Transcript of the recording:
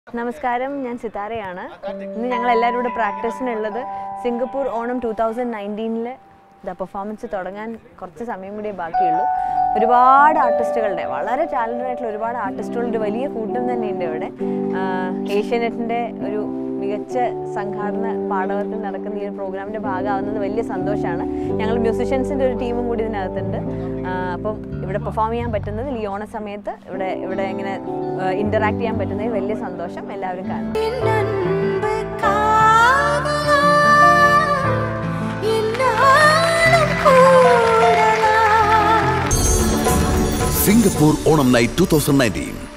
നമസ്കാരം ഞാൻ സിതാരയാണ് ഇന്ന് ഞങ്ങൾ എല്ലാവരും കൂടെ പ്രാക്ടീസിനുള്ളത് സിംഗപ്പൂർ ഓണം ടൂ തൗസൻഡ് നയൻറ്റീനിലെ ദ പെർഫോമൻസ് തുടങ്ങാൻ കുറച്ച് സമയം കൂടിയേ ബാക്കിയുള്ളൂ ഒരുപാട് ആർട്ടിസ്റ്റുകളുടെ വളരെ ടാലൻറ്റഡ് ആയിട്ടുള്ള ഒരുപാട് ആർട്ടിസ്റ്റുകളുടെ ഒരു വലിയ കൂട്ടം തന്നെയുണ്ട് ഇവിടെ ആഹ് ഏഷ്യാനെറ്റിൻ്റെ ഒരു മികച്ച സംഘാടന പാഠവത്തിൽ നടക്കുന്ന ഈ ഒരു പ്രോഗ്രാമിൻ്റെ ഭാഗമാവുന്നത് വലിയ സന്തോഷമാണ് ഞങ്ങൾ മ്യൂസിഷ്യൻസിൻ്റെ ഒരു ടീമും കൂടി ഇതിനകത്തുണ്ട് ആഹ് അപ്പം ഇവിടെ പെർഫോം ചെയ്യാൻ പറ്റുന്നതിൽ ഈ ഓണ സമയത്ത് ഇവിടെ ഇവിടെ ഇങ്ങനെ ഇൻ്ററാക്ട് ചെയ്യാൻ പറ്റുന്നതിൽ വലിയ സന്തോഷം എല്ലാവരും കാണും അன்பு காதலா இன்னாலும் கூடலா Singapore Onam Night 2019.